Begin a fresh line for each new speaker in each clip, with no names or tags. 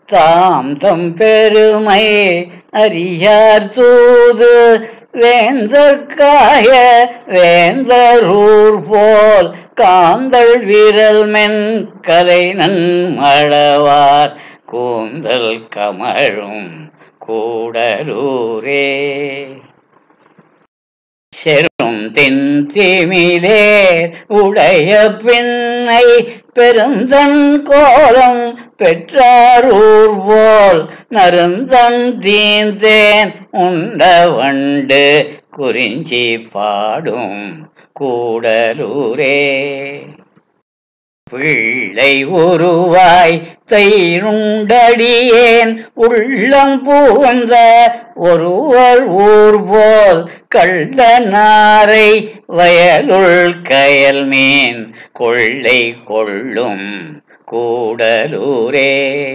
தாம் தம் பெருமை அறியார் தூது வேந்தற்காய வேந்தரூர் போல் காந்தள் விரல் மென் கலை நன்மழவார் கூந்தல் கமழும் கூடலூரே செரும் தின் திமிலேர் உடைய பின்னை பெருந்தன் கோலம் பெற்றாரூர் போல் நருந்தன் தீந்தேன் உண்ட வண்டு குறிஞ்சி பாடும் கூடலூரே பிள்ளை உருவாய் தைருண்டடியேன் உள்ளம் பூந்த ஒருவர் ஊர் போல் கள்ள நாரை வயலுள் கயல் மீன் கொள்ளை கொள்ளும் கூடலூரே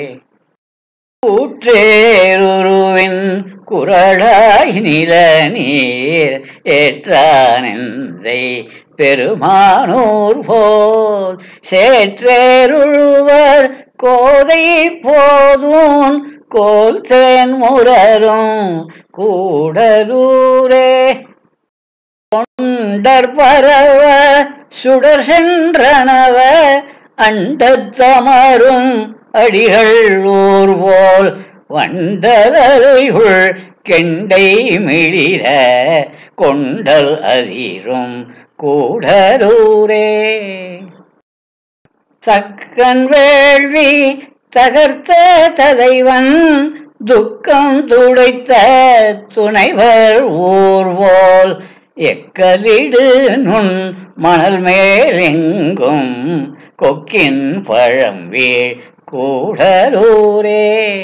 கூற்றேருருவின் குரலாய் நில நீர் ஏற்றானந்தை பெருமானூர் போல் சேற்றேருழுவர் கோதை போதூன் கோல் தேன் முரரும் கூடலூரே தொண்டர் பரவ சுடர் சென்றனவ அண்டத்தமரும் அடிகள் ஊர் போல் வண்டலையுள் கெண்டை மிழிர கொண்டல் அதிரும் கூடலூரே தக்கன் வேள்வி தகர்த்த தலைவன் துக்கம் துடைத்த துணைவர் ஊர் போல் எக்கலிடு நுண் மணல் மேலெங்கும் கொக்கின் பழம்பீழ் கூடலூரே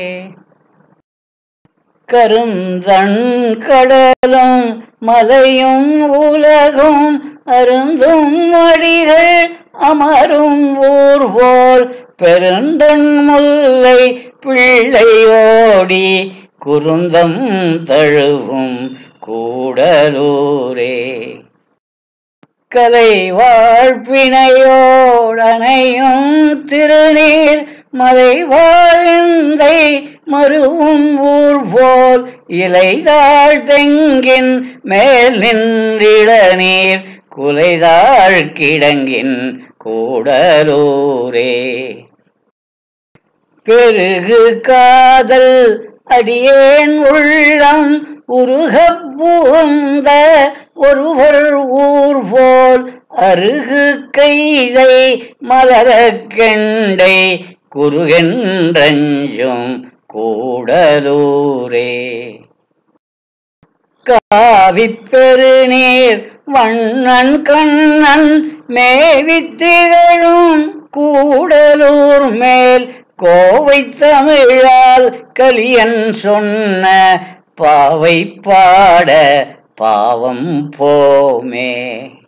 கருந்தன் கடலும் மலையும் உலகும் அருந்தும் அடிகள் அமரும் ஊர் போல் பெருந்தன் முல்லை பிள்ளையோடி குருந்தம் தழுவும் கூடலூரே கலை வாழ்ப்பினையோடனையும் திருநீர் மலை வாழ்ந்தை மருவும் ஊர் போல் இலைதாள் தெங்கின் மேல் நின்றிட நீர் குலைதாள் கிடங்கின் கூடலூரே பெருகு காதல் அடியேன் உள்ளம் உருகப் புகுந்த ஒருவர் ஊர் போல் அருகு கைதை மலரக் கெண்டை குருகென்றஞ்சும் கூடலூரே காவிப் பெருநீர் வண்ணன் கண்ணன் மேவித்திகழும் கூடலூர் மேல் கோவை தமிழால் கலியன் சொன்ன பாவை பாட பாவம் போமே